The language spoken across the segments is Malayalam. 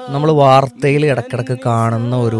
നമ്മൾ വാർത്തയിൽ ഇടക്കിടക്ക് കാണുന്ന ഒരു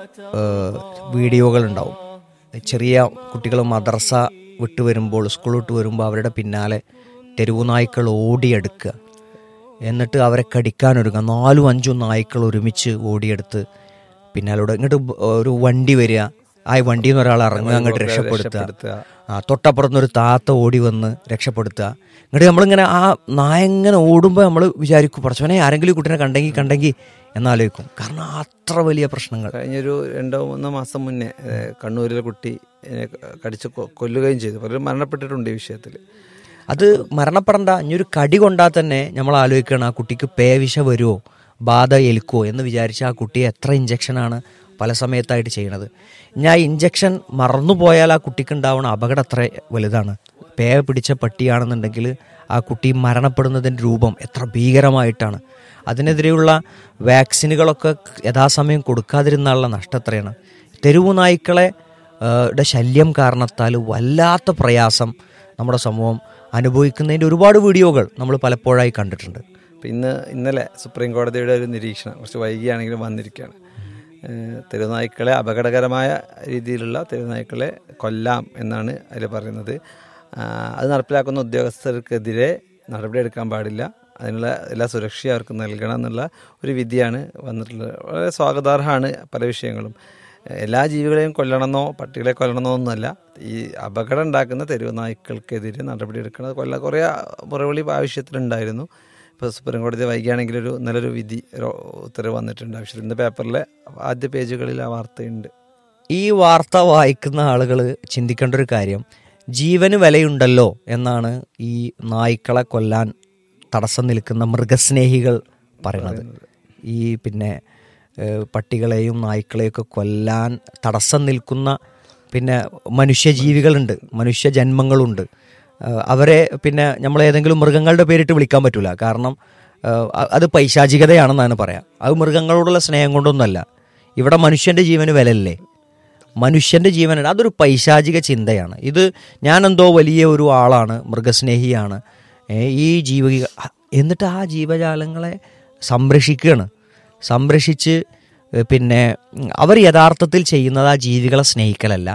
ഏഹ്, വീഡിയോകളുണ്ടാവും ചെറിയ കുട്ടികൾ മദ്രസ വിട്ട് വരുമ്പോൾ സ്കൂൾ വിട്ട് വരുമ്പോൾ അവരുടെ പിന്നാലെ തെരുവു നായ്ക്കൾ ഓടിയെടുക്കുക എന്നിട്ട് അവരെ കടിക്കാനൊരുങ്ങുക നാലും അഞ്ചും നായ്ക്കൾ ഒരുമിച്ച് ഓടിയെടുത്ത് പിന്നാലൂടെ ഇങ്ങോട്ട് ഒരു വണ്ടി വരിക ആ വണ്ടിയിൽ നിന്ന് ഒരാൾ ഇറങ്ങുക അങ്ങോട്ട് രക്ഷപ്പെടുത്തുക ആ തൊട്ടപ്പുറത്തുനിന്ന് ഒരു താത്ത ഓടി വന്ന് രക്ഷപ്പെടുത്തുക എന്നിട്ട് നമ്മളിങ്ങനെ ആ നായ ഇങ്ങനെ ഓടുമ്പോൾ നമ്മൾ വിചാരിക്കും കുറച്ചവനെ ആരെങ്കിലും ഈ കുട്ടീനെ കണ്ടെങ്കിൽ കണ്ടെങ്കിൽ എന്നാലോചിക്കും കാരണം അത്ര വലിയ പ്രശ്നങ്ങൾ കഴിഞ്ഞൊരു രണ്ടോ മൂന്നോ മാസം മുന്നേ ഏഹ്, കണ്ണൂരിലെ കുട്ടി ഏഹ്, കടിച്ച് കൊ- കൊല്ലുകയും ചെയ്തു പലരും മരണപ്പെട്ടിട്ടുണ്ട് ഈ വിഷയത്തിൽ അത് മരണപ്പെടണ്ട ഇനിയൊരു കടി കൊണ്ടാൽ തന്നെ നമ്മൾ ആലോചിക്കണം ആ കുട്ടിക്ക് പേവിഷ വരുമോ ബാധ ഏൽക്കുമോ എന്ന് വിചാരിച്ച് ആ കുട്ടിയെ എത്ര ഇഞ്ചക്ഷനാണ് പല സമയത്തായിട്ട് ചെയ്യണത് ഞാൻ ആ ഇഞ്ചക്ഷൻ മറന്നുപോയാൽ ആ കുട്ടിക്ക് ഉണ്ടാവുന്ന അപകടം എത്ര വലുതാണ് പേ പിടിച്ച പട്ടിയാണെന്നുണ്ടെങ്കിൽ ആ കുട്ടി മരണപ്പെടുന്നതിൻ്റെ രൂപം എത്ര ഭീകരമായിട്ടാണ് അതിനെതിരെയുള്ള വാക്സിനുകളൊക്കെ യഥാസമയം കൊടുക്കാതിരുന്നുള്ള നഷ്ടം എത്രയാണ് തെരുവു നായ്ക്കളെ ആ, ടെ ശല്യം കാരണത്താൽ വല്ലാത്ത പ്രയാസം നമ്മുടെ സമൂഹം അനുഭവിക്കുന്നതിൻ്റെ ഒരുപാട് വീഡിയോകൾ നമ്മൾ പലപ്പോഴായി കണ്ടിട്ടുണ്ട് അപ്പം ഇന്ന് ഇന്നലെ സുപ്രീം കോടതിയുടെ ഒരു നിരീക്ഷണം കുറച്ച് വൈകിയാണെങ്കിലും വന്നിരിക്കുകയാണ് ഏഹ്, തെരുവുനായ്ക്കളെ അപകടകരമായ രീതിയിലുള്ള തെരുവുനായ്ക്കളെ കൊല്ലാം എന്നാണ് അതിൽ പറയുന്നത് ആ, അത് നടപ്പിലാക്കുന്ന ഉദ്യോഗസ്ഥർക്കെതിരെ നടപടിയെടുക്കാൻ പാടില്ല അതിനുള്ള എല്ലാ സുരക്ഷയും അവർക്ക് നൽകണം എന്നുള്ള ഒരു വിധിയാണ് വന്നിട്ടുള്ളത് വളരെ സ്വാഗതാർഹമാണ് പല വിഷയങ്ങളും എല്ലാ ജീവികളെയും കൊല്ലണമെന്നോ പട്ടികളെ കൊല്ലണമെന്നോ ഒന്നുമല്ല ഈ അപകടം ഉണ്ടാക്കുന്ന തെരുവ് നായ്ക്കൾക്കെതിരെ നടപടിയെടുക്കണം കൊല്ല കുറേ മുറവിളി ആവശ്യത്തിലുണ്ടായിരുന്നു ഇപ്പോൾ സുപ്രീം കോടതി വൈകിയാണെങ്കിൽ ഒരു നല്ലൊരു വിധി ഒരു ഉത്തരവ് വന്നിട്ടുണ്ട് ആവശ്യത്തിൽ ഇന്ന് പേപ്പറിലെ ആദ്യ പേജുകളിൽ ആ വാർത്തയുണ്ട് ഈ വാർത്ത വായിക്കുന്ന ആളുകൾ ചിന്തിക്കേണ്ട ഒരു കാര്യം ജീവന് വിലയുണ്ടല്ലോ എന്നാണ് ഈ നായ്ക്കളെ കൊല്ലാൻ തടസ്സം നിൽക്കുന്ന മൃഗസ്നേഹികൾ പറയണത് ഈ പിന്നെ ഏഹ്, പട്ടികളെയും നായ്ക്കളെയൊക്കെ കൊല്ലാൻ തടസ്സം നിൽക്കുന്ന പിന്നെ മനുഷ്യജീവികളുണ്ട് മനുഷ്യ ജന്മങ്ങളുണ്ട് ഏഹ്, അവരെ പിന്നെ നമ്മൾ ഏതെങ്കിലും മൃഗങ്ങളുടെ പേരിട്ട് വിളിക്കാൻ പറ്റൂല കാരണം ഏഹ്, അ- അത് പൈശാചികതയാണെന്നാണ് പറയാം അത് മൃഗങ്ങളോടുള്ള സ്നേഹം കൊണ്ടൊന്നുമല്ല ഇവിടെ മനുഷ്യൻ്റെ ജീവന് വിലയില്ലേ മനുഷ്യൻ്റെ ജീവനാണ് അതൊരു പൈശാചിക ചിന്തയാണ് ഇത് ഞാനെന്തോ വലിയ ഒരു ആളാണ് മൃഗസ്നേഹിയാണ് ഏ, ഈ ജീവി എന്നിട്ട് ആ ജീവജാലങ്ങളെ സംരക്ഷിക്കുകയാണ് സംരക്ഷിച്ച് ഏ, പിന്നെ ഉം, അവർ യഥാർത്ഥത്തിൽ ചെയ്യുന്നത് ആ ജീവികളെ സ്നേഹിക്കലല്ല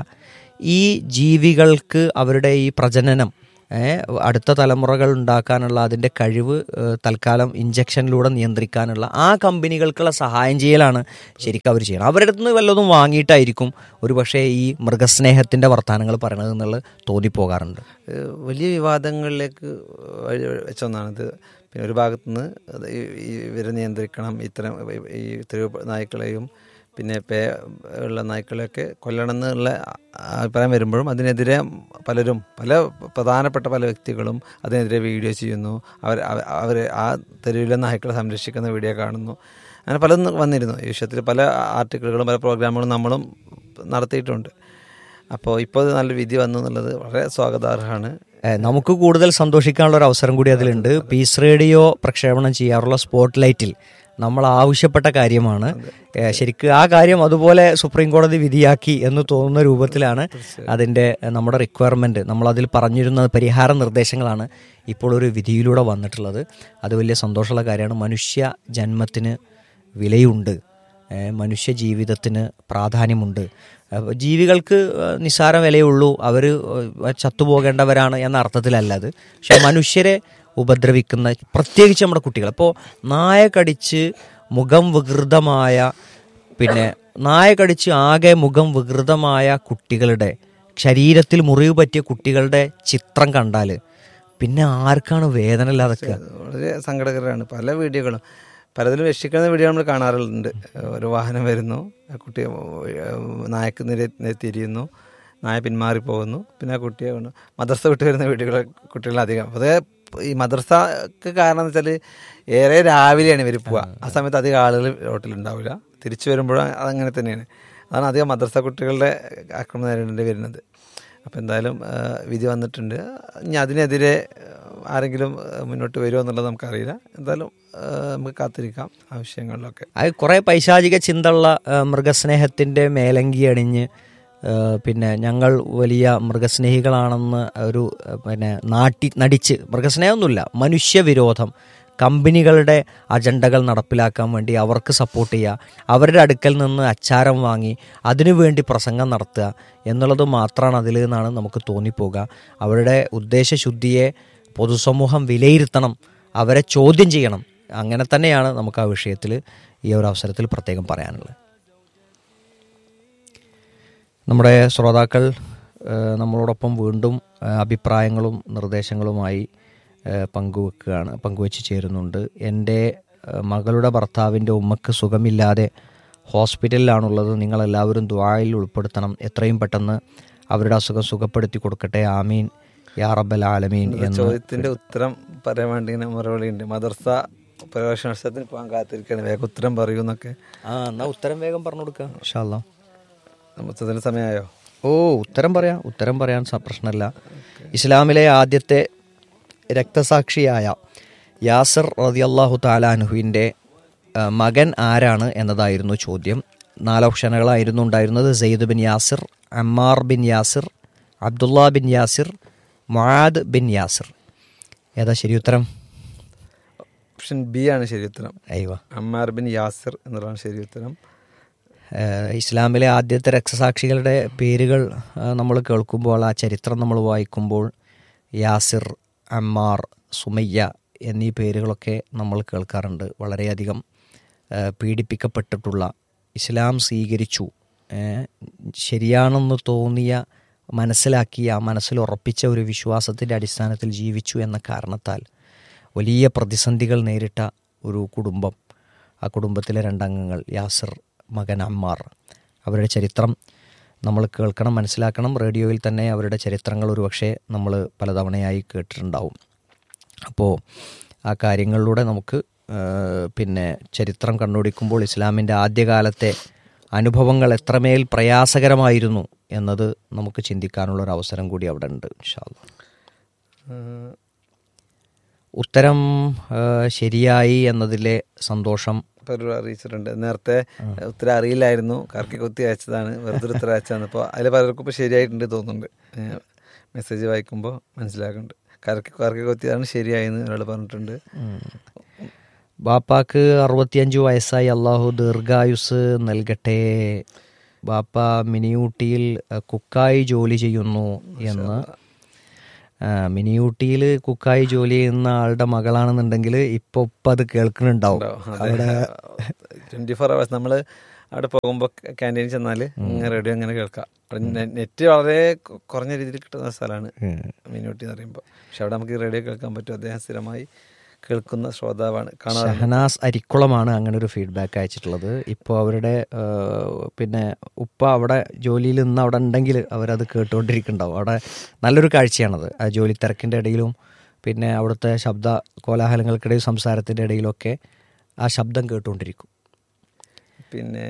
ഈ ജീവികൾക്ക് അവരുടെ ഈ പ്രജനനം ഏ, അടുത്ത തലമുറകൾ ഉണ്ടാക്കാനുള്ള അതിൻ്റെ കഴിവ് ഏ, തൽക്കാലം ഇഞ്ചക്ഷനിലൂടെ നിയന്ത്രിക്കാനുള്ള ആ കമ്പനികൾക്കുള്ള സഹായം ചെയ്യലാണ് ശരിക്കും അവർ ചെയ്യണം അവരുടെ അടുത്ത് നിന്ന് വല്ലതും വാങ്ങിയിട്ടായിരിക്കും ഒരു പക്ഷേ ഈ മൃഗസ്നേഹത്തിൻ്റെ വർത്തമാനങ്ങൾ പറയണത് എന്നുള്ളത് തോന്നിപ്പോകാറുണ്ട് ഏഹ് വലിയ വിവാദങ്ങളിലേക്ക് വഴി വെച്ച ഒന്നാണിത് പിന്നെ ഒരു ഭാഗത്തുനിന്ന് അത് ഈ- ഈ ഇവരെ നിയന്ത്രിക്കണം ഇത്തരം ഈ തെരുവ് നായ്ക്കളെയും പിന്നെ പേ ഉള്ള നായ്ക്കളെയൊക്കെ കൊല്ലണം എന്നുള്ള അഭിപ്രായം വരുമ്പോഴും അതിനെതിരെ പലരും പല പ്രധാനപ്പെട്ട പല വ്യക്തികളും അതിനെതിരെ വീഡിയോ ചെയ്യുന്നു അവർ അവർ ആ തെരുവിലെ നായ്ക്കളെ സംരക്ഷിക്കുന്ന വീഡിയോ കാണുന്നു അങ്ങനെ പലതും വന്നിരുന്നു ഈ വിഷയത്തിൽ പല ആർട്ടിക്കിളുകളും പല പ്രോഗ്രാമുകളും നമ്മളും നടത്തിയിട്ടുണ്ട് അപ്പോൾ ഇപ്പോൾ ഇത് നല്ല വിധി വന്നു എന്നുള്ളത് വളരെ സ്വാഗതാർഹമാണ് ഏ, നമുക്ക് കൂടുതൽ സന്തോഷിക്കാനുള്ള ഒരു അവസരം കൂടി അതിലുണ്ട് പീസ് റേഡിയോ പ്രക്ഷേപണം ചെയ്യാറുള്ള സ്പോട്ട് ലൈറ്റിൽ നമ്മൾ ആവശ്യപ്പെട്ട കാര്യമാണ് ഏ, ശരിക്കും ആ കാര്യം അതുപോലെ സുപ്രീം കോടതി വിധിയാക്കി എന്ന് തോന്നുന്ന രൂപത്തിലാണ് അതിൻ്റെ ഏ, നമ്മുടെ റിക്വയർമെൻറ്റ് നമ്മളതിൽ പറഞ്ഞിരുന്ന പരിഹാര നിർദ്ദേശങ്ങളാണ് ഇപ്പോൾ ഒരു വിധിയിലൂടെ വന്നിട്ടുള്ളത് അത് വലിയ സന്തോഷമുള്ള കാര്യമാണ് മനുഷ്യ ജന്മത്തിന് വിലയുണ്ട് ഏ, മനുഷ്യ ജീവിതത്തിന് പ്രാധാന്യമുണ്ട് അപ്പൊ ജീവികൾക്ക് ഏ, നിസ്സാര വിലയുള്ളൂ അവർ ചത്തുപോകേണ്ടവരാണ് എന്ന അർത്ഥത്തിലല്ല അത് പക്ഷെ മനുഷ്യരെ ഉപദ്രവിക്കുന്ന പ്രത്യേകിച്ച് നമ്മുടെ കുട്ടികൾ അപ്പോൾ നായ കടിച്ച് മുഖം വികൃതമായ പിന്നെ നായ കടിച്ച് ആകെ മുഖം വികൃതമായ കുട്ടികളുടെ ശരീരത്തിൽ മുറിവ് പറ്റിയ കുട്ടികളുടെ ചിത്രം കണ്ടാൽ പിന്നെ ആർക്കാണ് വേദന ഇല്ലാതൊക്കെ വളരെ സങ്കടകരമാണ് പല വീഡിയോകളും പലതിലും രക്ഷിക്കുന്ന വീഡിയോ നമ്മൾ കാണാറുണ്ട് ഒരു വാഹനം വരുന്നു ആ കുട്ടി നായക്ക് നിര നേരെ തിരിയുന്നു നായ പിന്മാറി പോകുന്നു പിന്നെ ആ കുട്ടിയെ കൊണ്ട് മദ്രസ വിട്ട് വരുന്ന വീഡിയോകൾ കുട്ടികൾ അധികം അതേ ഈ മദ്രസക്ക് കാരണം എന്ന് വെച്ചാൽ ഏറെ രാവിലെയാണ് ഇവർ പോവുക ആ സമയത്ത് അധികം ആളുകൾ റോട്ടിലുണ്ടാവില്ല തിരിച്ചു വരുമ്പോഴും അതങ്ങനെ തന്നെയാണ് അതാണ് അധികം മദ്രസ കുട്ടികളുടെ ആക്രമണം നേരിടേണ്ടി വരുന്നത് അപ്പോൾ എന്തായാലും ആ, വിധി വന്നിട്ടുണ്ട് ഇനി അതിനെതിരെ ആ, ആരെങ്കിലും ആ, മുന്നോട്ട് വരുമോ എന്നുള്ളത് നമുക്കറിയില്ല എന്തായാലും ആ, നമുക്ക് കാത്തിരിക്കാം ആ വിഷയങ്ങളിലൊക്കെ അത് കുറേ പൈശാചിക ചിന്തയുള്ള ആ, മൃഗസ്നേഹത്തിൻ്റെ മേലങ്കി അണിഞ്ഞ് ആ, പിന്നെ ഞങ്ങൾ വലിയ മൃഗസ്നേഹികളാണെന്ന് ഒരു ആ, പിന്നെ നാട്ടി നടിച്ച് മൃഗസ്നേഹമൊന്നുമില്ല മനുഷ്യവിരോധം കമ്പനികളുടെ അജണ്ടകൾ നടപ്പിലാക്കാൻ വേണ്ടി അവർക്ക് സപ്പോർട്ട് ചെയ്യുക അവരുടെ അടുക്കൽ നിന്ന് അച്ചാരം വാങ്ങി അതിനുവേണ്ടി പ്രസംഗം നടത്തുക എന്നുള്ളത് മാത്രമാണ് അതിൽ നിന്നാണ് നമുക്ക് തോന്നിപ്പോകുക അവരുടെ ഉദ്ദേശശുദ്ധിയെ പൊതുസമൂഹം വിലയിരുത്തണം അവരെ ചോദ്യം ചെയ്യണം അങ്ങനെ തന്നെയാണ് നമുക്ക് ആ വിഷയത്തിൽ ഈ ഒരു അവസരത്തിൽ പ്രത്യേകം പറയാനുള്ളത് നമ്മുടെ ശ്രോതാക്കൾ ഏഹ്, നമ്മളോടൊപ്പം വീണ്ടും ഏഹ്, അഭിപ്രായങ്ങളും നിർദ്ദേശങ്ങളുമായി ഏഹ്, പങ്കുവെക്കുകയാണ് പങ്കുവെച്ച് ചേരുന്നുണ്ട് എൻ്റെ ഏഹ്, മകളുടെ ഭർത്താവിൻ്റെ ഉമ്മക്ക് സുഖമില്ലാതെ ഹോസ്പിറ്റലിലാണുള്ളത് നിങ്ങളെല്ലാവരും ദ്വായിൽ ഉൾപ്പെടുത്തണം എത്രയും പെട്ടെന്ന് അവരുടെ അസുഖം സുഖപ്പെടുത്തി കൊടുക്കട്ടെ ആമീൻ യാ റബ്ബൽ ആലമീൻ എന്ന് ചോദ്യത്തിന്റെ ഉത്തരം പറയാൻ വേണ്ടി ഇങ്ങനെ മറുപടി ഉണ്ട് മദർസ പ്രവേശനോത്സവത്തിന് പോകാൻ കാത്തിരിക്കുകയാണ് വേഗം ഉത്തരം പറയൂ എന്നൊക്കെ ആ എന്നാ ഉത്തരം വേഗം പറഞ്ഞു കൊടുക്കാം ഇൻഷാല്ലാ ഉത്തരത്തിന് സമയമായോ ഓ ഉത്തരം പറയാം ഉത്തരം പറയാൻ സ- പ്രശ്നമില്ല ഇസ്ലാമിലെ ആദ്യത്തെ രക്തസാക്ഷിയായ യാസിർ റതിയല്ലാഹു താലാനുഹുവിൻ്റെ മകൻ ആരാണ് എന്നതായിരുന്നു ചോദ്യം നാല് ഓപ്ഷനുകളായിരുന്നു ഉണ്ടായിരുന്നത് Zaid bin Yasir Ammar bin Yasir Abdullah bin Yasir Muadh bin Yasir ഏതാ ശരി ഉത്തരം ഓപ്ഷൻ ബി ആണ് ശരി ഉത്തരം അയ്യോ അമ്മാർ ബിൻ യാസിർ എന്നുള്ളതാണ് ശരി ഉത്തരം ഏഹ് ഇസ്ലാമിലെ ആദ്യത്തെ രക്തസാക്ഷികളുടെ പേരുകൾ നമ്മൾ കേൾക്കുമ്പോൾ ആ ചരിത്രം നമ്മൾ വായിക്കുമ്പോൾ യാസിർ അമ്മാർ സുമയ്യ എന്നീ പേരുകളൊക്കെ നമ്മൾ കേൾക്കാറുണ്ട് വളരെയധികം ഏഹ് പീഡിപ്പിക്കപ്പെട്ടിട്ടുള്ള ഇസ്ലാം സ്വീകരിച്ചു ഏഹ് ശരിയാണെന്ന് തോന്നിയ മനസ്സിലാക്കിയ മനസ്സിൽ ഉറപ്പിച്ച ഒരു വിശ്വാസത്തിൻ്റെ അടിസ്ഥാനത്തിൽ ജീവിച്ചു എന്ന കാരണത്താൽ വലിയ പ്രതിസന്ധികൾ നേരിട്ട ഒരു കുടുംബം ആ കുടുംബത്തിലെ രണ്ടംഗങ്ങൾ യാസിർ മകൻ അമ്മാർ അവരുടെ ചരിത്രം നമ്മൾ കേൾക്കണം മനസ്സിലാക്കണം റേഡിയോയിൽ തന്നെ അവരുടെ ചരിത്രങ്ങൾ ഒരുപക്ഷെ നമ്മൾ പലതവണയായി കേട്ടിട്ടുണ്ടാവും അപ്പോൾ ആ കാര്യങ്ങളിലൂടെ നമുക്ക് ആ, പിന്നെ ചരിത്രം കണ്ടുപിടിക്കുമ്പോൾ ഇസ്ലാമിൻ്റെ ആദ്യകാലത്തെ അനുഭവങ്ങൾ എത്രമേൽ പ്രയാസകരമായിരുന്നു എന്നത് നമുക്ക് ചിന്തിക്കാനുള്ള ഒരു അവസരം കൂടി അവിടെ ഉണ്ട് ഇൻഷാല്ല ഏഹ് ഉത്തരം ആ, ശരിയായി എന്നതിലെ സന്തോഷം ഇപ്പൊ ഒരു അറിയിച്ചിട്ടുണ്ട് നേരത്തെ ഉത്തരം അറിയില്ലായിരുന്നു കറക്കി കുത്തി അയച്ചതാണ് വെറുതെ ഒരു ഉത്തരം അയച്ചതാണ് അപ്പോൾ അതിൽ പലർക്കും ഇപ്പോൾ ശരിയായിട്ടുണ്ട് തോന്നുന്നുണ്ട് ഏഹ് മെസ്സേജ് വായിക്കുമ്പോൾ മനസ്സിലാക്കുന്നുണ്ട് കറക്കി കറക്കി കുത്തിയതാണ് ശരിയായെന്ന് ഒരാൾ പറഞ്ഞിട്ടുണ്ട് ബാപ്പാക്ക് അറുപത്തിയഞ്ച് വയസ്സായി അള്ളാഹു ദീർഘായുസ് നൽകട്ടെ ബാപ്പ മിനിയൂട്ടിയിൽ അഹ്, കുക്കായി ജോലി ചെയ്യുന്നു എന്ന് ആ, മിനിയൂട്ടിയിൽ കുക്കായി ജോലി ചെയ്യുന്ന ആളുടെ മകളാണെന്നുണ്ടെങ്കിൽ ഇപ്പൊ ഇപ്പൊ അത് കേൾക്കുന്നുണ്ടാവും അവിടെ ട്വന്റി ഫോർ അവേഴ്സ് നമ്മൾ അവിടെ പോകുമ്പോൾ ക്യാൻറ്റീനിൽ ചെന്നാൽ റേഡിയോ അങ്ങനെ കേൾക്കാം അവിടെ നെ- നെറ്റ് വളരെ കൊ- കുറഞ്ഞ രീതിയിൽ കിട്ടുന്ന സ്ഥലമാണ് മിനിയൂട്ടി എന്ന് പറയുമ്പോൾ പക്ഷെ അവിടെ നമുക്ക് റേഡിയോ കേൾക്കാൻ പറ്റും അദ്ദേഹം സ്ഥിരമായി കേൾക്കുന്ന ശ്രോതാവാണ് കാണാറുണ്ട് ഷഹനാസ് അരിക്കുളമാണ് അങ്ങനെ ഒരു ഫീഡ്ബാക്ക് അയച്ചിട്ടുള്ളത് ഇപ്പോൾ അവരുടെ ആ, പിന്നെ ഉപ്പ അവിടെ ജോലിയിൽ നിന്ന് അവിടെ ഉണ്ടെങ്കിൽ അവരത് കേട്ടുകൊണ്ടിരിക്കുന്നുണ്ടാവും അവിടെ നല്ലൊരു കാഴ്ചയാണത് ആ ജോലി തിരക്കിൻ്റെ ഇടയിലും പിന്നെ അവിടുത്തെ ശബ്ദ കോലാഹലങ്ങൾക്കിടയിൽ സംസാരത്തിൻ്റെ ഇടയിലൊക്കെ ആ ശബ്ദം കേട്ടുകൊണ്ടിരിക്കും പിന്നെ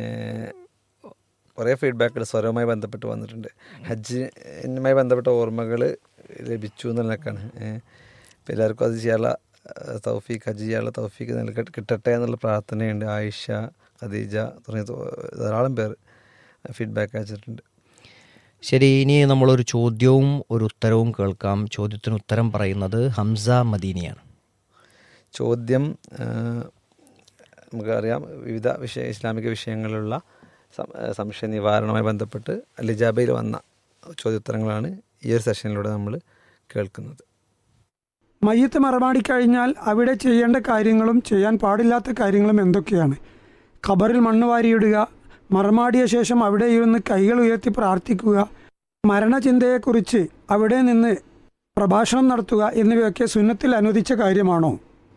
കുറേ ഫീഡ്ബാക്കുകൾ സ്വരവുമായി ബന്ധപ്പെട്ട് വന്നിട്ടുണ്ട് ഹജ്ജിനുമായി ബന്ധപ്പെട്ട ഓർമ്മകൾ ലഭിച്ചു എന്നുള്ളതൊക്കെയാണ് ഇപ്പം എല്ലാവർക്കും അത് ചെയ്യാനുള്ള ഏഹ്, തൗഫീഖ് ഹജ്ജ് ചെയ്യാനുള്ള തൗഫീഖ് നൽക കിട്ടട്ടെ എന്നുള്ള പ്രാർത്ഥനയുണ്ട് ആയിഷ ഖദീജ തുടങ്ങിയ തോ- ധാരാളം പേർ ഫീഡ്ബാക്ക് അയച്ചിട്ടുണ്ട് ശരി ഇനി നമ്മളൊരു ചോദ്യവും ഒരു ഉത്തരവും കേൾക്കാം ചോദ്യത്തിന് ഉത്തരം പറയുന്നത് ഹംസ മദീനിയാണ് ചോദ്യം ഏഹ്, നമുക്കറിയാം വിവിധ വിഷയ ഇസ്ലാമിക വിഷയങ്ങളിലുള്ള സം- ഏഹ്, സംശയ നിവാരണവുമായി ബന്ധപ്പെട്ട് ലിജാബയിൽ വന്ന ചോദ്യോത്തരങ്ങളാണ് ഈ ഒരു സെഷനിലൂടെ നമ്മൾ കേൾക്കുന്നത് മയ്യത്ത് മറമാടിക്കഴിഞ്ഞാൽ അവിടെ ചെയ്യേണ്ട കാര്യങ്ങളും ചെയ്യാൻ പാടില്ലാത്ത കാര്യങ്ങളും എന്തൊക്കെയാണ് ഖബറിൽ മണ്ണ് വാരിയിടുക മറമാടിയ ശേഷം അവിടെ ഇരുന്ന് കൈകൾ ഉയർത്തി പ്രാർത്ഥിക്കുക മരണചിന്തയെക്കുറിച്ച് അവിടെ നിന്ന് പ്രഭാഷണം നടത്തുക എന്നിവയൊക്കെ സുന്നത്തിൽ അനുവദിച്ച കാര്യമാണോ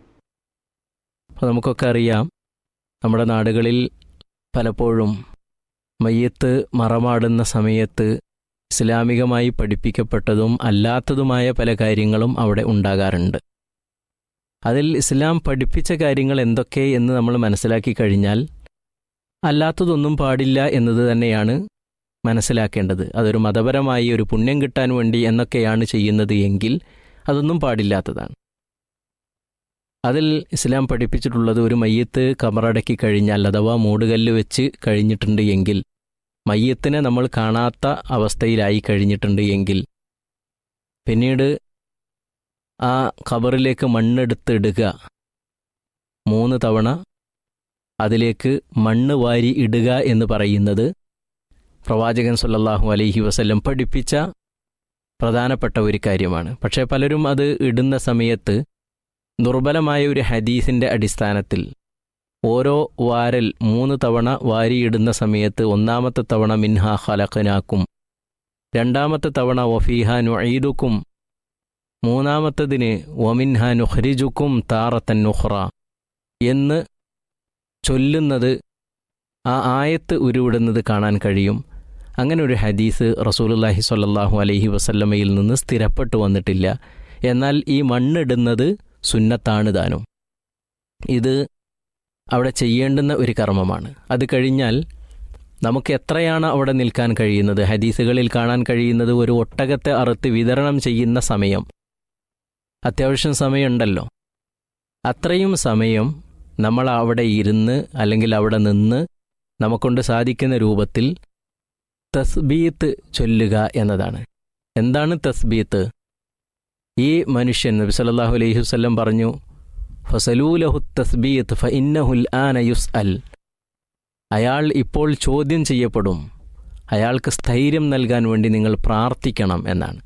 അപ്പോൾ നമുക്കൊക്കെ അറിയാം നമ്മുടെ നാടുകളിൽ പലപ്പോഴും മയ്യത്ത് മറമാടുന്ന സമയത്ത് ഇസ്ലാമികമായി പഠിപ്പിക്കപ്പെട്ടതും അല്ലാത്തതുമായ പല കാര്യങ്ങളും അവിടെ ഉണ്ടാകാറുണ്ട് അതിൽ ഇസ്ലാം പഠിപ്പിച്ച കാര്യങ്ങൾ എന്തൊക്കെ എന്ന് നമ്മൾ മനസ്സിലാക്കി കഴിഞ്ഞാൽ അല്ലാത്തതൊന്നും പാടില്ല എന്നത് തന്നെയാണ് മനസ്സിലാക്കേണ്ടത് അതൊരു മതപരമായി ഒരു പുണ്യം കിട്ടാൻ വേണ്ടി എന്നൊക്കെയാണ് ചെയ്യുന്നത് എങ്കിൽ അതൊന്നും പാടില്ലാത്തതാണ് അതിൽ ഇസ്ലാം പഠിപ്പിച്ചിട്ടുള്ളത് ഒരു മയ്യത്ത് കമറടക്കി കഴിഞ്ഞാൽ അഥവാ മൂടുകല്ല് വെച്ച് കഴിഞ്ഞിട്ടുണ്ട് എങ്കിൽ മയ്യത്തിനെ നമ്മൾ കാണാത്ത അവസ്ഥയിലായി കഴിഞ്ഞിട്ടുണ്ട് എങ്കിൽ പിന്നീട് ആ ഖബറിലേക്ക് മണ്ണെടുത്ത് ഇടുക മൂന്ന് തവണ അതിലേക്ക് മണ്ണ് വാരി ഇടുക എന്ന് പറയുന്നത് പ്രവാചകൻ സല്ലല്ലാഹു അലൈഹി വസല്ലം പഠിപ്പിച്ച പ്രധാനപ്പെട്ട ഒരു കാര്യമാണ് പക്ഷേ പലരും അത് ഇടുന്ന സമയത്ത് ദുർബലമായ ഒരു ഹദീസിൻ്റെ അടിസ്ഥാനത്തിൽ ഓരോ വാരൽ മൂന്ന് തവണ വാരിയിടുന്ന സമയത്ത് ഒന്നാമത്തെ തവണ മിൻഹ ഖലഖനാക്കും രണ്ടാമത്തെ തവണ വഫീഹ നുഈദുക്കും മൂന്നാമത്തതിന് വമിൻഹ നുഹ്രിജുക്കും താറത്തൻ നുഹ്റ എന്ന് ചൊല്ലുന്നത് ആ ആയത്ത് ഉരുവിടുന്നത് കാണാൻ കഴിയും അങ്ങനെ ഒരു ഹദീസ് റസൂലുല്ലാഹി സ്വല്ലല്ലാഹു അലൈഹി വസല്ലമയിൽ നിന്ന് സ്ഥിരപ്പെട്ടു വന്നിട്ടില്ല എന്നാൽ ഈ മണ്ണിടുന്നത് സുന്നത്താണ് താനും ഇത് അവിടെ ചെയ്യേണ്ടുന്ന ഒരു കർമ്മമാണ് അത് കഴിഞ്ഞാൽ നമുക്ക് എത്രയാണ് അവിടെ നിൽക്കാൻ കഴിയുന്നത് ഹദീസുകളിൽ കാണാൻ കഴിയുന്നത് ഒരു ഒട്ടകത്തെ അറുത്ത് വിതരണം ചെയ്യുന്ന സമയം അത്യാവശ്യം സമയമുണ്ടല്ലോ അത്രയും സമയം നമ്മൾ അവിടെ ഇരുന്ന് അല്ലെങ്കിൽ അവിടെ നിന്ന് നമുക്കൊണ്ട് സാധിക്കുന്ന രൂപത്തിൽ തസ്ബീത്ത് ചൊല്ലുക എന്നതാണ് എന്താണ് തസ്ബീത്ത് ഈ മനുഷ്യൻ നബി സല്ലല്ലാഹു അലൈഹി വസല്ലം പറഞ്ഞു ഫസലൂലഹു തസ്ബീത്ത് ഫ ഇന്നഹുൽ ആന യുസ് അൽ അയാൾ ഇപ്പോൾ ചോദ്യം ചെയ്യപ്പെടും അയാൾക്ക് സ്ഥൈര്യം നൽകാൻ വേണ്ടി നിങ്ങൾ പ്രാർത്ഥിക്കണം എന്നാണ്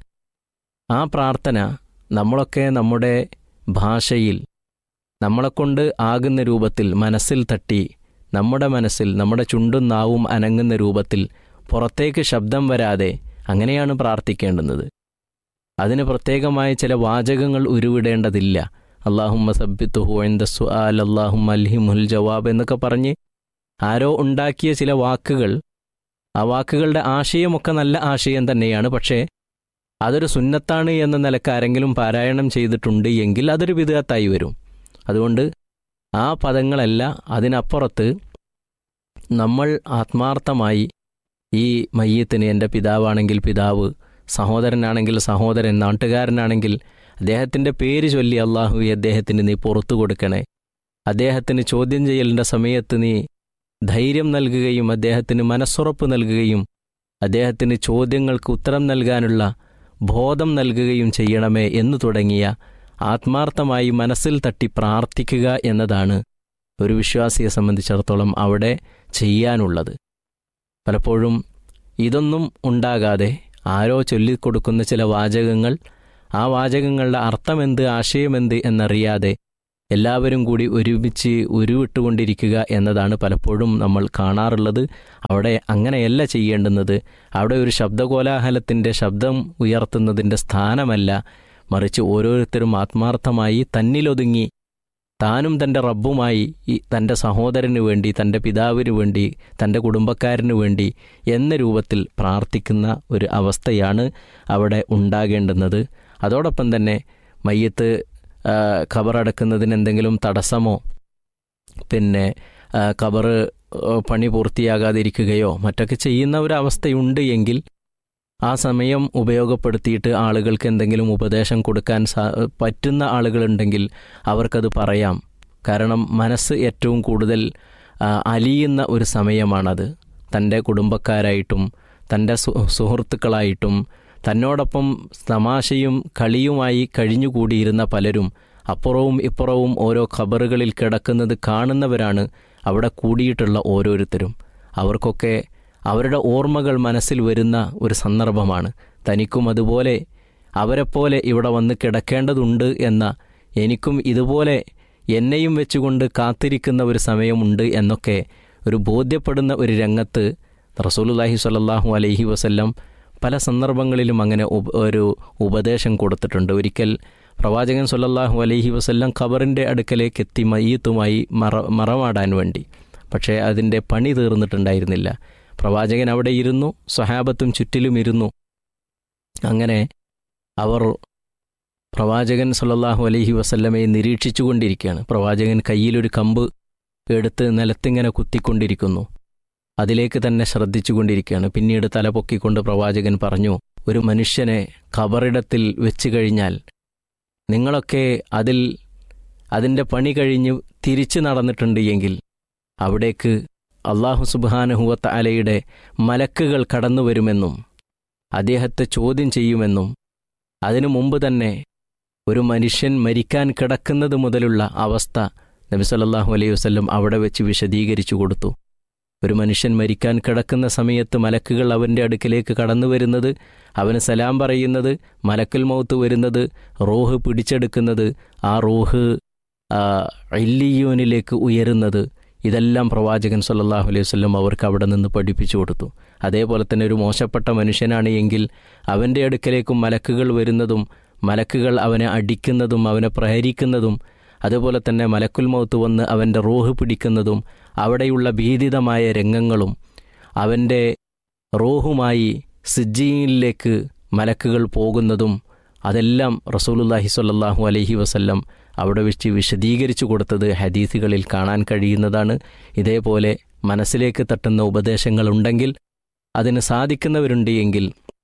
ആ പ്രാർത്ഥന നമ്മളൊക്കെ നമ്മുടെ ഭാഷയിൽ നമ്മളെക്കൊണ്ട് ആകുന്ന രൂപത്തിൽ മനസ്സിൽ തട്ടി നമ്മുടെ മനസ്സിൽ നമ്മുടെ ചുണ്ടും നാവും അനങ്ങുന്ന രൂപത്തിൽ പുറത്തേക്ക് ശബ്ദം വരാതെ അങ്ങനെയാണ് പ്രാർത്ഥിക്കേണ്ടുന്നത് അതിന് പ്രത്യേകമായ ചില വാചകങ്ങൾ ഉരുവിടേണ്ടതില്ല അള്ളാഹുമ്മ സബ്ബിത്തുഹു എന്ത സുആൽ അള്ളാഹും അൽഹിമുൽ ജവാബ് എന്നൊക്കെ പറഞ്ഞ് ആരോ ഉണ്ടാക്കിയ ചില വാക്കുകൾ ആ വാക്കുകളുടെ ആശയമൊക്കെ നല്ല ആശയം തന്നെയാണ് പക്ഷേ അതൊരു സുന്നത്താണ് എന്ന നിലക്ക് ആരെങ്കിലും പാരായണം ചെയ്തിട്ടുണ്ട് എങ്കിൽ അതൊരു വിധത്തായി വരും അതുകൊണ്ട് ആ പദങ്ങളല്ല അതിനപ്പുറത്ത് നമ്മൾ ആത്മാർത്ഥമായി ഈ മയ്യത്തിന് എൻ്റെ പിതാവാണെങ്കിൽ പിതാവ് സഹോദരനാണെങ്കിൽ സഹോദരൻ നാട്ടുകാരനാണെങ്കിൽ അദ്ദേഹത്തിൻ്റെ പേര് ചൊല്ലി അള്ളാഹു അദ്ദേഹത്തിന് നീ പുറത്തു കൊടുക്കണേ അദ്ദേഹത്തിന് ചോദ്യം ചെയ്യലിൻ്റെ സമയത്ത് നീ ധൈര്യം നൽകുകയും അദ്ദേഹത്തിന് മനസ്സുറപ്പ് നൽകുകയും അദ്ദേഹത്തിന് ചോദ്യങ്ങൾക്ക് ഉത്തരം നൽകാനുള്ള ബോധം നൽകുകയും ചെയ്യണമേ എന്നു തുടങ്ങിയ ആത്മാർത്ഥമായി മനസ്സിൽ തട്ടി പ്രാർത്ഥിക്കുക എന്നതാണ് ഒരു വിശ്വാസിയെ സംബന്ധിച്ചിടത്തോളം അവിടെ ചെയ്യാനുള്ളത് പലപ്പോഴും ഇതൊന്നും ഉണ്ടാകാതെ ആരോ ചൊല്ലിക്കൊടുക്കുന്ന ചില വാചകങ്ങൾ ആ വാചകങ്ങളുടെ അർത്ഥമെന്ത് ആശയമെന്ത് എന്നറിയാതെ എല്ലാവരും കൂടി ഒരുമിച്ച് ഉരുവിട്ടുകൊണ്ടിരിക്കുക എന്നതാണ് പലപ്പോഴും നമ്മൾ കാണാറുള്ളത് അവിടെ അങ്ങനെയല്ല ചെയ്യേണ്ടുന്നത് അവിടെ ഒരു ശബ്ദകോലാഹലത്തിൻ്റെ ശബ്ദം ഉയർത്തുന്നതിൻ്റെ സ്ഥാനമല്ല മറിച്ച് ഓരോരുത്തരും ആത്മാർത്ഥമായി തന്നിലൊതുങ്ങി താനും തൻ്റെ റബ്ബുമായി ഈ തൻ്റെ സഹോദരന് വേണ്ടി തൻ്റെ പിതാവിന് വേണ്ടി തൻ്റെ കുടുംബക്കാരന് വേണ്ടി എന്ന രൂപത്തിൽ പ്രാർത്ഥിക്കുന്ന ഒരു അവസ്ഥയാണ് അവിടെ ഉണ്ടാകേണ്ടുന്നത് അതോടൊപ്പം തന്നെ മയ്യത്ത് ഖബറടക്കുന്നതിന് എന്തെങ്കിലും തടസ്സമോ പിന്നെ ഖബറ് പണി പൂർത്തിയാകാതിരിക്കുകയോ മറ്റൊക്കെ ചെയ്യുന്ന ഒരു അവസ്ഥയുണ്ട് എങ്കിൽ ആ സമയം ഉപയോഗപ്പെടുത്തിയിട്ട് ആളുകൾക്ക് എന്തെങ്കിലും ഉപദേശം കൊടുക്കാൻ സാ പറ്റുന്ന ആളുകളുണ്ടെങ്കിൽ അവർക്കത് പറയാം കാരണം മനസ്സ് ഏറ്റവും കൂടുതൽ അലിയുന്ന ഒരു സമയമാണത് തൻ്റെ കുടുംബക്കാരായിട്ടും തൻ്റെ സുഹൃത്തുക്കളായിട്ടും തന്നോടൊപ്പം തമാശയും കളിയുമായി കഴിഞ്ഞുകൂടിയിരുന്ന പലരും അപ്പുറവും ഇപ്പുറവും ഓരോ ഖബറുകളിൽ കിടക്കുന്നത് കാണുന്നവരാണ് അവിടെ കൂടിയിട്ടുള്ള ഓരോരുത്തരും അവർക്കൊക്കെ അവരുടെ ഓർമ്മകൾ മനസ്സിൽ വരുന്ന ഒരു സന്ദർഭമാണ് തനിക്കും അതുപോലെ അവരെപ്പോലെ ഇവിടെ വന്ന് കിടക്കേണ്ടതുണ്ട് എന്ന എനിക്കും ഇതുപോലെ എന്നെയും വെച്ചുകൊണ്ട് കാത്തിരിക്കുന്ന ഒരു സമയമുണ്ട് എന്നൊക്കെ ഒരു ബോധ്യപ്പെടുന്ന ഒരു രംഗത്ത് റസൂലുല്ലാഹി സ്വല്ലല്ലാഹു അലൈഹി വസല്ലം പല സന്ദർഭങ്ങളിലും അങ്ങനെ ഒരു ഉപദേശം കൊടുത്തിട്ടുണ്ട് ഒരിക്കൽ പ്രവാചകൻ സല്ലല്ലാഹു അലൈഹി വസല്ലം ഖബറിൻ്റെ അടുക്കലേക്ക് എത്തി മയ്യത്തുമായി മറ മറമാടാൻ വേണ്ടി പക്ഷേ അതിൻ്റെ പണി തീർന്നിട്ടുണ്ടായിരുന്നില്ല പ്രവാചകൻ അവിടെ ഇരുന്നു സ്വഹാബത്തും ചുറ്റിലും ഇരുന്നു അങ്ങനെ അവർ പ്രവാചകൻ സല്ലല്ലാഹു അലൈഹി വസല്ലമയെ നിരീക്ഷിച്ചുകൊണ്ടിരിക്കുകയാണ് പ്രവാചകൻ കയ്യിലൊരു കമ്പ് എടുത്ത് നിലത്തിങ്ങനെ കുത്തിക്കൊണ്ടിരിക്കുന്നു അതിലേക്ക് തന്നെ ശ്രദ്ധിച്ചുകൊണ്ടിരിക്കുകയാണ് പിന്നീട് തല പൊക്കിക്കൊണ്ട് പ്രവാചകൻ പറഞ്ഞു ഒരു മനുഷ്യനെ ഖബറിടത്തിൽ വെച്ച് കഴിഞ്ഞാൽ നിങ്ങളൊക്കെ അതിൽ അതിൻ്റെ പണി കഴിഞ്ഞ് തിരിച്ചു നടന്നിട്ടുണ്ട് എങ്കിൽ അവിടേക്ക് അള്ളാഹു സുബാനഹുവത്ത അലയുടെ മലക്കുകൾ കടന്നു വരുമെന്നും അദ്ദേഹത്തെ ചോദ്യം ചെയ്യുമെന്നും അതിനു മുമ്പ് തന്നെ ഒരു മനുഷ്യൻ മരിക്കാൻ കിടക്കുന്നത് മുതലുള്ള അവസ്ഥ നബി സല്ലല്ലാഹു അലൈഹി വസല്ലം അവിടെ വെച്ച് വിശദീകരിച്ചു കൊടുത്തു ഒരു മനുഷ്യൻ മരിക്കാൻ കിടക്കുന്ന സമയത്ത് മലക്കുകൾ അവൻ്റെ അടുക്കലേക്ക് കടന്നു വരുന്നത് അവന് സലാം പറയുന്നത് മലക്കൽ മൗത്ത് വരുന്നത് റോഹ് പിടിച്ചെടുക്കുന്നത് ആ റോഹ് ആ, ഇല്ലിയൂനിലേക്ക് ഉയരുന്നത് ഇതെല്ലാം പ്രവാചകൻ സല്ലല്ലാഹു അലൈഹി വസല്ലം അവർക്ക് അവിടെ നിന്ന് പഠിപ്പിച്ചു കൊടുത്തു അതേപോലെ തന്നെ ഒരു മോശപ്പെട്ട മനുഷ്യനാണ് എങ്കിൽ അവൻ്റെ അടുക്കലേക്കും മലക്കുകൾ വരുന്നതും മലക്കുകൾ അവനെ അടിക്കുന്നതും അവനെ പ്രഹരിക്കുന്നതും അതുപോലെ തന്നെ മലക്കുൽ മൗത്ത് വന്ന് അവൻ്റെ റൂഹ് പിടിക്കുന്നതും അവിടെയുള്ള ഭീതിതമായ രംഗങ്ങളും അവൻ്റെ റൂഹുമായി സിജ്ജീനിലേക്ക് മലക്കുകൾ പോകുന്നതും അതെല്ലാം റസൂലുല്ലാഹി സ്വല്ലല്ലാഹു അലൈഹി വസല്ലം അവിടെ വെച്ച് വിശദീകരിച്ചു കൊടുത്തത് ഹദീസുകളിൽ കാണാൻ കഴിയുന്നതാണ് ഇതേപോലെ മനസ്സിലേക്ക് തട്ടുന്ന ഉപദേശങ്ങളുണ്ടെങ്കിൽ അതിന് സാധിക്കുന്നവരുണ്ട് എങ്കിൽ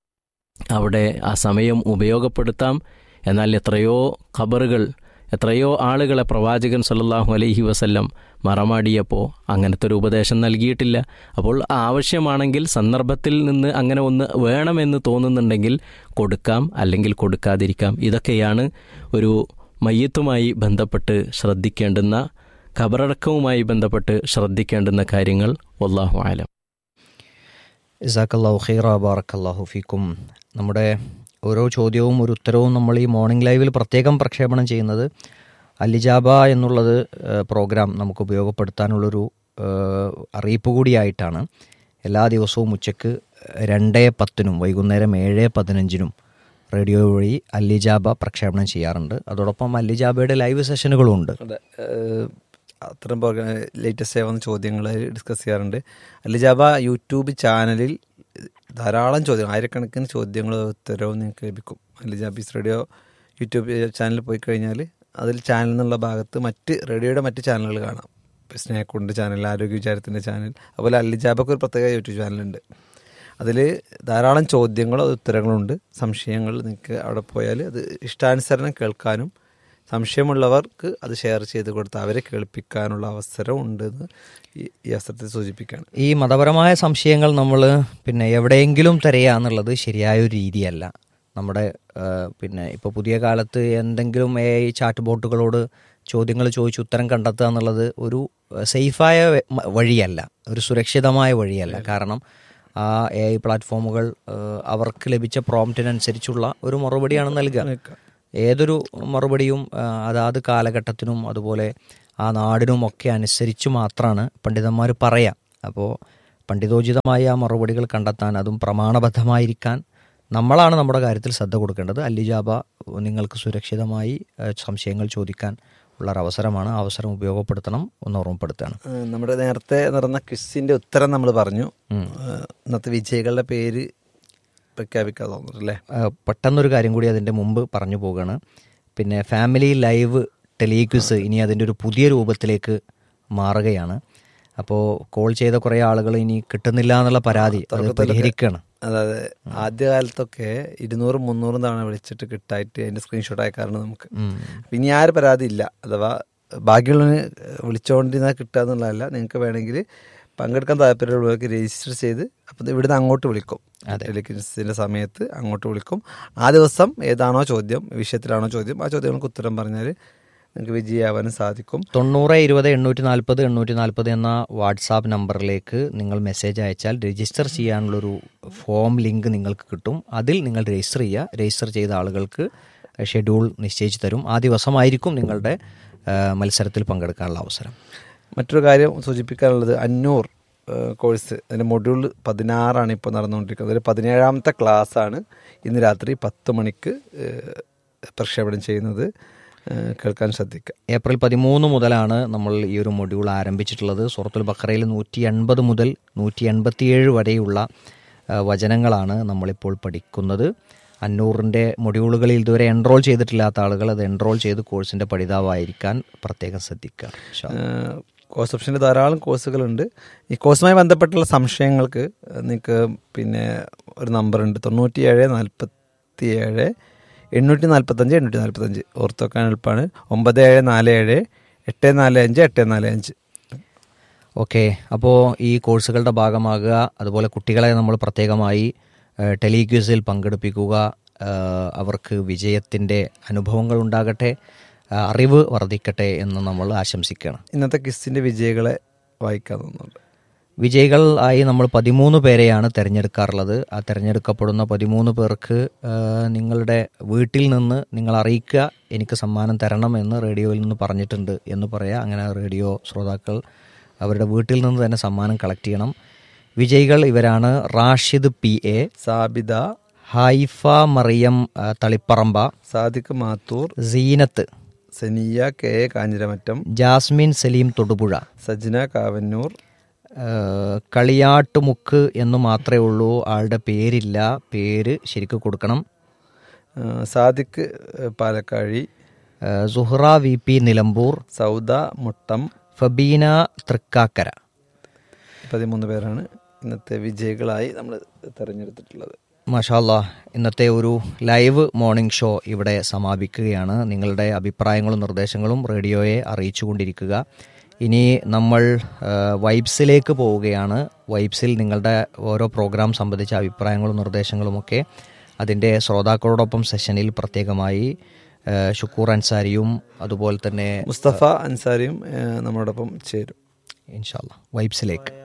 അവിടെ ആ സമയം ഉപയോഗപ്പെടുത്താം എന്നാൽ എത്രയോ ഖബറുകൾ എത്രയോ ആളുകളെ പ്രവാചകൻ സല്ലല്ലാഹു അലൈഹി വസല്ലം മറമാടിയപ്പോൾ അങ്ങനത്തെ ഒരു ഉപദേശം നൽകിയിട്ടില്ല അപ്പോൾ ആവശ്യമാണെങ്കിൽ സന്ദർഭത്തിൽ നിന്ന് അങ്ങനെ ഒന്ന് വേണമെന്ന് തോന്നുന്നുണ്ടെങ്കിൽ കൊടുക്കാം അല്ലെങ്കിൽ കൊടുക്കാതിരിക്കാം ഇതൊക്കെയാണ് ഒരു മയ്യത്തുമായി ബന്ധപ്പെട്ട് ശ്രദ്ധിക്കേണ്ടുന്ന ഖബറടക്കവുമായി ബന്ധപ്പെട്ട് ശ്രദ്ധിക്കേണ്ടുന്ന കാര്യങ്ങൾ വല്ലാഹു ആലം ഇസാക്കല്ലാഹു ഖൈറ ബാറക്കല്ലാഹു ഫീക്കും നമ്മുടെ ഓരോ ചോദ്യവും ഒരു ഉത്തരവും നമ്മൾ ഈ മോർണിംഗ് ലൈവിൽ പ്രത്യേകം പ്രക്ഷേപണം ചെയ്യുന്നത് അലിജാബ എന്നുള്ളത് ഏഹ്, പ്രോഗ്രാം നമുക്ക് ഉപയോഗപ്പെടുത്താനുള്ളൊരു ഏഹ്, അറിയിപ്പ് കൂടിയായിട്ടാണ് എല്ലാ ദിവസവും ഉച്ചയ്ക്ക് രണ്ട് പത്തിനും വൈകുന്നേരം ഏഴ് പതിനഞ്ചിനും റേഡിയോ വഴി അല്ലിജാബ പ്രക്ഷേപണം ചെയ്യാറുണ്ട് അതോടൊപ്പം അല്ലിജാബയുടെ ലൈവ് സെഷനുകളും ഉണ്ട് അതെ ഏഹ് അത്തരം ലേറ്റസ്റ്റ് ആവുന്ന ചോദ്യങ്ങൾ ഡിസ്കസ് ചെയ്യാറുണ്ട് അലിജാബ യൂട്യൂബ് ചാനലിൽ ധാരാളം ചോദ്യങ്ങൾ ആയിരക്കണക്കിന് ചോദ്യങ്ങൾ ഉത്തരവും നിങ്ങൾക്ക് ലഭിക്കും അലിജാബീസ് റേഡിയോ യൂട്യൂബ് ചാനലിൽ പോയി കഴിഞ്ഞാൽ അതിൽ ചാനൽ എന്നുള്ള ഭാഗത്ത് മറ്റ് റേഡിയോയുടെ മറ്റ് ചാനലുകൾ കാണാം ഇപ്പം സ്നേഹക്കുണ്ട് ചാനൽ ആരോഗ്യ വിചാരത്തിൻ്റെ ചാനൽ അതുപോലെ അലിജാബക്ക് ഒരു പ്രത്യേക യൂട്യൂബ് ചാനലുണ്ട് അതിൽ ധാരാളം ചോദ്യങ്ങളും ഉത്തരങ്ങളുണ്ട് സംശയങ്ങൾ നിങ്ങൾക്ക് അവിടെ പോയാൽ അത് ഇഷ്ടാനുസരണം കേൾക്കാനും സംശയമുള്ളവർക്ക് അത് ഷെയർ ചെയ്ത് കൊടുത്ത് അവരെ കേൾപ്പിക്കാനുള്ള അവസരം ഉണ്ടെന്ന് ഈ ഈ അവസരത്തിൽ സൂചിപ്പിക്കുകയാണ് ഈ മതപരമായ സംശയങ്ങൾ നമ്മൾ പിന്നെ എവിടെയെങ്കിലും തിരയുക എന്നുള്ളത് ശരിയായ ഒരു രീതിയല്ല നമ്മുടെ ആ, പിന്നെ ഇപ്പോൾ പുതിയ കാലത്ത് എന്തെങ്കിലും എ ഐ ചാറ്റ് ബോട്ടുകളോട് ചോദ്യങ്ങൾ ചോദിച്ച് ഉത്തരം കണ്ടെത്തുക എന്നുള്ളത് ഒരു സേഫായ വ- വഴിയല്ല ഒരു സുരക്ഷിതമായ വഴിയല്ല കാരണം ആ എ ഐ പ്ലാറ്റ്ഫോമുകൾ ആ, അവർക്ക് ലഭിച്ച പ്രോംപ്റ്റിനനുസരിച്ചുള്ള ഒരു മറുപടിയാണ് നൽകുക ഏതൊരു മറുപടിയും ആ, അതാത് കാലഘട്ടത്തിനും അതുപോലെ ആ നാടിനും ഒക്കെ അനുസരിച്ച് മാത്രമാണ് പണ്ഡിതന്മാർ പറയാം അപ്പോൾ പണ്ഡിതോചിതമായ ആ മറുപടികൾ കണ്ടെത്താൻ അതും പ്രമാണബദ്ധമായിരിക്കാൻ നമ്മളാണ് നമ്മുടെ കാര്യത്തിൽ ശ്രദ്ധ കൊടുക്കേണ്ടത് അല്ലിജാബ നിങ്ങൾക്ക് സുരക്ഷിതമായി ആ, സംശയങ്ങൾ ചോദിക്കാൻ ഉള്ള ഒരു അവസരമാണ് ആ അവസരം ഉപയോഗപ്പെടുത്തണം എന്ന് ഓർമ്മപ്പെടുത്തുകയാണ് ഏഹ് നമ്മുടെ നേരത്തെ നടന്ന ക്വിസിൻ്റെ ഉത്തരം നമ്മൾ പറഞ്ഞു ഏഹ് ഇന്നത്തെ വിജയികളുടെ പേര് പ്രഖ്യാപിക്കാൻ തോന്നുന്നു അല്ലേ ആ, പെട്ടെന്നൊരു കാര്യം കൂടി അതിൻ്റെ മുമ്പ് പറഞ്ഞു പോവുകയാണ് പിന്നെ ഫാമിലി ലൈവ് ടെലിക്വിസ് ഇനി അതിൻ്റെ ഒരു പുതിയ രൂപത്തിലേക്ക് മാറുകയാണ് അപ്പോൾ കോൾ ചെയ്ത കുറേ ആളുകൾ ഇനി കിട്ടുന്നില്ല എന്നുള്ള പരാതി അത് പരിഹരിക്കുകയാണ് അതായത് ആദ്യകാലത്തൊക്കെ ഇരുന്നൂറും മുന്നൂറും തവണ വിളിച്ചിട്ട് കിട്ടായിട്ട് അതിന്റെ സ്ക്രീൻഷോട്ട് അയക്കാറുണ്ട് നമുക്ക് അപ്പൊ ഇനി ആ ഒരു പരാതി ഇല്ല അഥവാ ബാക്കിയുള്ളവന് വിളിച്ചുകൊണ്ടിരുന്നാൽ കിട്ടുക എന്നുള്ളതല്ല നിങ്ങൾക്ക് വേണമെങ്കിൽ പങ്കെടുക്കാൻ താല്പര്യമുള്ളവർക്ക് രജിസ്റ്റർ ചെയ്ത് അപ്പം ഇവിടുന്ന് അങ്ങോട്ട് വിളിക്കും ടെലിക്വിസിന്റെ സമയത്ത് അങ്ങോട്ട് വിളിക്കും ആ ദിവസം ഏതാണോ ചോദ്യം വിഷയത്തിലാണോ ചോദ്യം ആ ചോദ്യങ്ങൾക്ക് ഉത്തരം പറഞ്ഞാൽ നിങ്ങൾക്ക് വിജയിയാവാനും സാധിക്കും തൊണ്ണൂറ് ഇരുപത് എണ്ണൂറ്റി നാൽപ്പത് എണ്ണൂറ്റി നാൽപ്പത് എന്ന വാട്സാപ്പ് നമ്പറിലേക്ക് നിങ്ങൾ മെസ്സേജ് അയച്ചാൽ രജിസ്റ്റർ ചെയ്യാനുള്ളൊരു ഫോം ലിങ്ക് നിങ്ങൾക്ക് കിട്ടും അതിൽ നിങ്ങൾ രജിസ്റ്റർ ചെയ്യുക രജിസ്റ്റർ ചെയ്ത ആളുകൾക്ക് ഷെഡ്യൂൾ നിശ്ചയിച്ച് തരും ആ ദിവസമായിരിക്കും നിങ്ങളുടെ ആ, മത്സരത്തിൽ പങ്കെടുക്കാനുള്ള അവസരം മറ്റൊരു കാര്യം സൂചിപ്പിക്കാനുള്ളത് അഞ്ഞൂർ കോഴ്സ് അതിൻ്റെ മൊഡ്യൂൾ പതിനാറാണ് ഇപ്പോൾ നടന്നുകൊണ്ടിരിക്കുന്നത് അതിൽ പതിനേഴാമത്തെ ക്ലാസ്സാണ് ഇന്ന് രാത്രി പത്ത് മണിക്ക് ഏഹ്, പ്രക്ഷേപണം ചെയ്യുന്നത് ഏഹ്, കേൾക്കാൻ ശ്രദ്ധിക്കുക ഏപ്രിൽ പതിമൂന്ന് മുതലാണ് നമ്മൾ ഈ ഒരു മൊഡ്യൂൾ ആരംഭിച്ചിട്ടുള്ളത് സൂറത്തുൽ ബക്കറയിൽ നൂറ്റി എൺപത് മുതൽ നൂറ്റി എൺപത്തിയേഴ് വരെയുള്ള ആ, വചനങ്ങളാണ് നമ്മളിപ്പോൾ പഠിക്കുന്നത് അഞ്ഞൂറിൻ്റെ മൊഡ്യൂളുകളിൽ ഇതുവരെ എൻറോൾ ചെയ്തിട്ടില്ലാത്ത ആളുകൾ അത് എൻറോൾ ചെയ്ത് കോഴ്സിൻ്റെ പഠിതാവായിരിക്കാൻ പ്രത്യേകം ശ്രദ്ധിക്കുക ഇൻഷാ അല്ലാ. ഏഹ്, കോഴ്സ് ഓപ്ഷനിൽ ധാരാളം കോഴ്സുകളുണ്ട് ഈ കോഴ്സുമായി ബന്ധപ്പെട്ടുള്ള സംശയങ്ങൾക്ക് നിങ്ങൾക്ക് പിന്നെ ഒരു നമ്പറുണ്ട് തൊണ്ണൂറ്റി ഏഴ് നാൽപ്പത്തി ഏഴ് എണ്ണൂറ്റി നാൽപ്പത്തഞ്ച് എണ്ണൂറ്റി നാൽപ്പത്തഞ്ച് ഓർത്ത് വെക്കാൻ എളുപ്പമാണ് ഒമ്പത് ഏഴ് നാല് ഏഴ് എട്ട് നാല് അഞ്ച് എട്ട് നാല് അഞ്ച് ഓക്കെ അപ്പോൾ ഈ കോഴ്സുകളുടെ ഭാഗമാകുക അതുപോലെ കുട്ടികളെ നമ്മൾ പ്രത്യേകമായി ടെലിക്യൂസിൽ പങ്കെടുപ്പിക്കുക ആ, അവർക്ക് വിജയത്തിൻ്റെ അനുഭവങ്ങൾ ഉണ്ടാകട്ടെ ആ, അറിവ് വർദ്ധിക്കട്ടെ എന്ന് നമ്മൾ ആശംസിക്കുകയാണ് ഇന്നത്തെ കിസ്സിൻ്റെ വിജയികളെ വായിക്കാൻ തോന്നുന്നുണ്ട് വിജയികൾ ആയി നമ്മൾ പതിമൂന്ന് പേരെയാണ് തിരഞ്ഞെടുക്കാറുള്ളത് ആ തിരഞ്ഞെടുക്കപ്പെടുന്ന പതിമൂന്ന് പേർക്ക് ആ, നിങ്ങളുടെ വീട്ടിൽ നിന്ന് നിങ്ങൾ അറിയിക്കുക എനിക്ക് സമ്മാനം തരണം എന്ന് റേഡിയോയിൽ നിന്ന് പറഞ്ഞിട്ടുണ്ട് എന്ന് പറയാം അങ്ങനെ റേഡിയോ ശ്രോതാക്കൾ അവരുടെ വീട്ടിൽ നിന്ന് തന്നെ സമ്മാനം കളക്ട് ചെയ്യണം വിജയികൾ ഇവരാണ് റാഷിദ് പി എ സാബിദ ഹൈഫ മറിയം ആ, തളിപ്പറമ്പ സാദിഖ് മാത്തൂർ സീനത്ത് സനിയ കെ എ കാഞ്ഞിരമറ്റം ജാസ്മിൻ സലീം തൊടുപുഴ സജ്ന കാവന്നൂർ ആ, കളിയാട്ടുമുക്ക് എന്ന് മാത്രമേ ഉള്ളൂ ആളുടെ പേരില്ല പേര് ശരിക്കും കൊടുക്കണം ആ, സാദിഖ് പാലക്കാഴി ആ, സുഹ്റ വി പി നിലമ്പൂർ സൗദ മുട്ടം ഫബീന തൃക്കാക്കര പതിമൂന്ന് പേരാണ് ഇന്നത്തെ വിജയികളായി നമ്മൾ തെരഞ്ഞെടുത്തിട്ടുള്ളത് മാഷാല്ല ഇന്നത്തെ ഒരു ലൈവ് മോർണിംഗ് ഷോ ഇവിടെ സമാപിക്കുകയാണ് നിങ്ങളുടെ അഭിപ്രായങ്ങളും നിർദ്ദേശങ്ങളും റേഡിയോയെ അറിയിച്ചുകൊണ്ടിരിക്കുക ഇനി നമ്മൾ ആ, വൈബ്സിലേക്ക് പോവുകയാണ് വൈബ്സിൽ നിങ്ങളുടെ ഓരോ പ്രോഗ്രാം സംബന്ധിച്ച അഭിപ്രായങ്ങളും നിർദ്ദേശങ്ങളുമൊക്കെ അതിൻ്റെ ശ്രോതാക്കളോടൊപ്പം സെഷനിൽ പ്രത്യേകമായി ആ, ഷുക്കൂർ അൻസാരിയും അതുപോലെ തന്നെ മുസ്തഫ അൻസാരിയും ആ, നമ്മളോടൊപ്പം ചേരും ഇൻഷാല്ല വൈബ്സിലേക്ക്